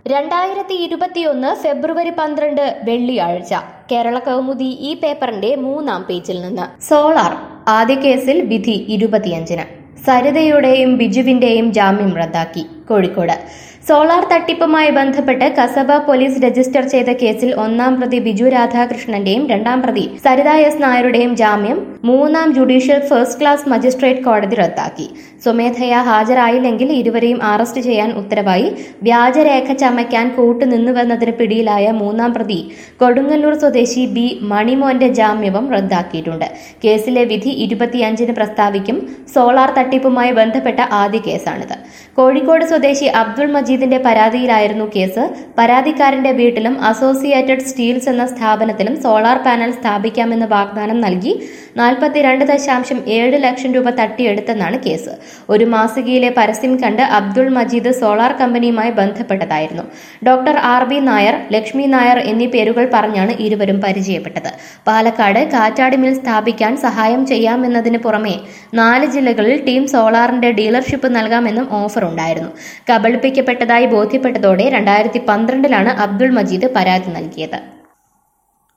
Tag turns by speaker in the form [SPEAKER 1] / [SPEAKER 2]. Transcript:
[SPEAKER 1] രണ്ടായിരത്തി ഇരുപത്തിയൊന്ന് ഫെബ്രുവരി പന്ത്രണ്ട് വെള്ളിയാഴ്ച കേരള കൗമുദി ഈ പേപ്പറിന്റെ മൂന്നാം പേജിൽ നിന്ന് സോളാർ ആദ്യ കേസിൽ വിധി ഇരുപത്തിയഞ്ചിന് സരിതയുടെയും ബിജുവിന്റെയും ജാമ്യം റദ്ദാക്കി കോഴിക്കോട് സോളാർ തട്ടിപ്പുമായി ബന്ധപ്പെട്ട് കസബ പോലീസ് രജിസ്റ്റർ ചെയ്ത കേസിൽ ഒന്നാം പ്രതി ബിജു രാധാകൃഷ്ണന്റെയും രണ്ടാം പ്രതി സരിത എസ് നായരുടെയും ജാമ്യം മൂന്നാം ജുഡീഷ്യൽ ഫസ്റ്റ് ക്ലാസ് മജിസ്ട്രേറ്റ് കോടതി റദ്ദാക്കി സ്വമേധയാ ഹാജരായില്ലെങ്കിൽ ഇരുവരെയും അറസ്റ്റ് ചെയ്യാൻ ഉത്തരവായി വ്യാജരേഖ ചമയ്ക്കാൻ കൂട്ടുനിന്നുവെന്നതിന് പിടിയിലായ മൂന്നാം പ്രതി കൊടുങ്ങല്ലൂർ സ്വദേശി ബി മണിമോന്റെ ജാമ്യവും റദ്ദാക്കിയിട്ടുണ്ട് കേസിലെ വിധി ഇരുപത്തിയഞ്ചിന് പ്രസ്താവിക്കും സോളാർ തട്ടിപ്പുമായി ബന്ധപ്പെട്ട ആദ്യ കേസാണിത് കോഴിക്കോട് സ്വദേശി അബ്ദുൾ മജീദിന്റെ പരാതിയിലായിരുന്നു കേസ് പരാതിക്കാരന്റെ വീട്ടിലും അസോസിയേറ്റഡ് സ്റ്റീൽസ് എന്ന സ്ഥാപനത്തിലും സോളാർ പാനൽ സ്ഥാപിക്കാമെന്ന് വാഗ്ദാനം നൽകി നാൽപ്പത്തിരണ്ട് ദശാംശം ഏഴ് ലക്ഷം രൂപ തട്ടിയെടുത്തെന്നാണ് കേസ് ഒരു മാസികയിലെ പരസ്യം കണ്ട് അബ്ദുൾ മജീദ് സോളാർ കമ്പനിയുമായി ബന്ധപ്പെട്ടതായിരുന്നു doctor R B Nair Lakshmi Nair എന്നീ പേരുകൾ പറഞ്ഞാണ് ഇരുവരും പരിചയപ്പെട്ടത് പാലക്കാട് കാറ്റാടി മിൽ സ്ഥാപിക്കാൻ സഹായം ചെയ്യാമെന്നതിന് പുറമെ നാല് ജില്ലകളിൽ ടീം സോളാറിന്റെ ഡീലർഷിപ്പ് നൽകാമെന്നും ഓഫർ ഉണ്ടായിരുന്നു കബളിപ്പിക്കപ്പെട്ടതായി ബോധ്യപ്പെട്ടതോടെ രണ്ടായിരത്തി പന്ത്രണ്ടിലാണ് അബ്ദുൾ മജീദ് പരാതി നൽകിയത്